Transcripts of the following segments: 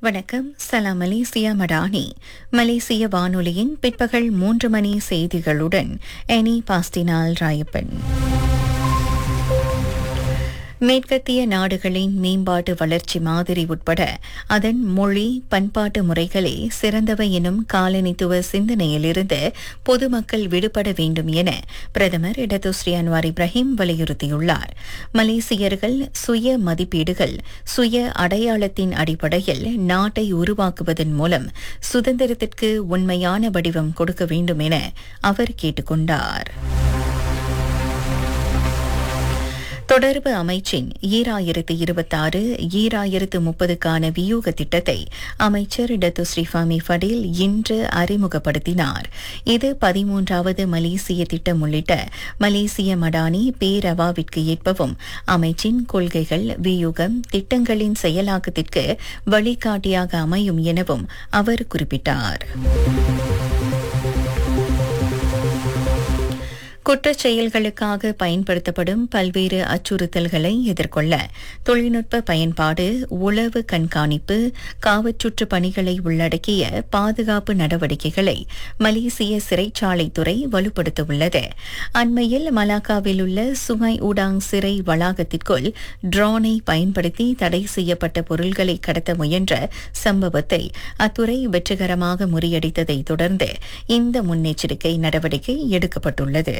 வணக்கம் சலாம் மலேசியா மடானி மலேசிய வானொலியின் பிற்பகல் மூன்று மணி செய்திகளுடன் எனி பாஸ்டினால் ராயப்பன் மேற்கத்திய நாடுகளின் மேம்பாட்டு வளர்ச்சி மாதிரி உட்பட அதன் மொழி பண்பாட்டு முறைகளே சிறந்தவை எனும் காலனித்துவ சிந்தனையிலிருந்து பொதுமக்கள் விடுபட வேண்டும் என பிரதமர் இடதுஸ்ரீ அன்வார் இப்ராஹிம் வலியுறுத்தியுள்ளார் மலேசியர்கள் சுய மதிப்பீடுகள் சுய அடையாளத்தின் அடிப்படையில் நாட்டை உருவாக்குவதன் மூலம் சுதந்திரத்திற்கு உண்மையான வடிவம் கொடுக்க வேண்டும் என அவர் கேட்டுக்கொண்டார் தொடர்பு அமைச்சின் ஈராயிரத்து இருபத்தாறு ஈராயிரத்து முப்பதுக்கான வியூக திட்டத்தை அமைச்சர் டத்து ஸ்ரீஃபாமி ஃபடில் இன்று அறிமுகப்படுத்தினார் இது பதிமூன்றாவது மலேசிய திட்டம் உள்ளிட்ட மலேசிய மடானி பேரவாவிற்கு ஏற்பவும் அமைச்சின் கொள்கைகள் வியூகம் திட்டங்களின் செயலாக்கத்திற்கு வழிகாட்டியாக அமையும் எனவும் அவர் குறிப்பிட்டார் குற்றச் செயல்களுக்காக பயன்படுத்தப்படும் பல்வேறு அச்சுறுத்தல்களை எதிர்கொள்ள தொழில்நுட்ப பயன்பாடு உளவு கண்காணிப்பு காவற்றுற்று பணிகளை உள்ளடக்கிய பாதுகாப்பு நடவடிக்கைகளை மலேசிய சிறைச்சாலைத்துறை வலுப்படுத்தவுள்ளது அண்மையில் மலாக்காவில் உள்ள சுமை ஊடாங் சிறை வளாகத்திற்குள் ட்ரோனை பயன்படுத்தி தடை செய்யப்பட்ட பொருள்களை கடத்த முயன்ற சம்பவத்தை அத்துறை வெற்றிகரமாக முறியடித்ததை தொடர்ந்து இந்த முன்னெச்சரிக்கை நடவடிக்கை எடுக்கப்பட்டுள்ளது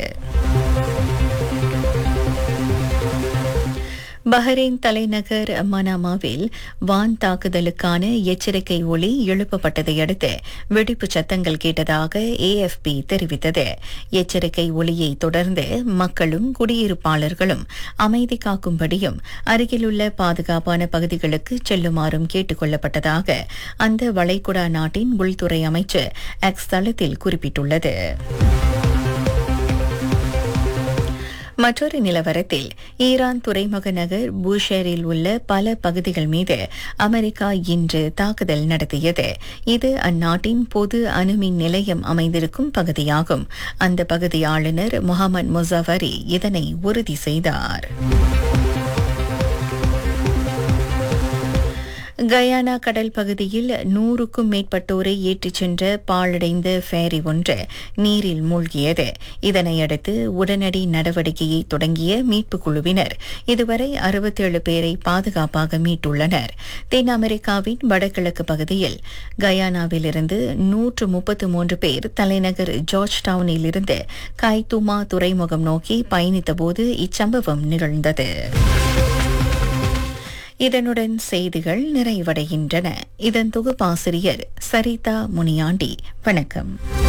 பஹ்ரைன் தலைநகர் மனாமாவில் வான் தாக்குதலுக்கான எச்சரிக்கை ஒளி எழுப்பப்பட்டதை அடுத்து வெடிப்பு சத்தங்கள் கேட்டதாக ஏஎஃப்பி தெரிவித்தது எச்சரிக்கை ஒளியை தொடர்ந்து மக்களும் குடியிருப்பாளர்களும் அமைதி காக்கும்படியும் அருகிலுள்ள பாதுகாப்பான பகுதிகளுக்கு செல்லுமாறும் கேட்டுக் கொள்ளப்பட்டதாக அந்த வளைகுடா நாட்டின் உள்துறை அமைச்சர் எக்ஸ் தளத்தில் குறிப்பிட்டுள்ளது மற்றொரு நிலவரத்தில் ஈரான் துறைமுக நகர் பூஷேரில் உள்ள பல பகுதிகள் மீது அமெரிக்கா இன்று தாக்குதல் நடத்தியது இது அந்நாட்டின் பொது அணுமின் நிலையம் அமைந்திருக்கும் பகுதியாகும் அந்த பகுதி ஆளுநர் முகமது முசவரி இதனை உறுதி செய்தார் கயானா கடல் பகுதியில் நூறுக்கும் மேற்பட்டோரை ஏற்றிச் சென்ற பாழடைந்த ஃபேரி ஒன்று நீரில் மூழ்கியது இதனையடுத்து உடனடி நடவடிக்கையை தொடங்கிய மீட்புக் குழுவினர் இதுவரை அறுபத்தேழு பேரை பாதுகாப்பாக மீட்டுள்ளனர் தென் அமெரிக்காவின் வடகிழக்கு பகுதியில் கயானாவிலிருந்து நூற்று முப்பத்து மூன்று பேர் தலைநகர் ஜார்ஜ் டவுனில் இருந்து காய்துமா துறைமுகம் நோக்கி பயணித்தபோது இச்சம்பவம் நிகழ்ந்தது இதனுடன் செய்திகள் நிறைவடைகின்றன இதன் தொகுப்பாசிரியர் சரிதா முனியாண்டி வணக்கம்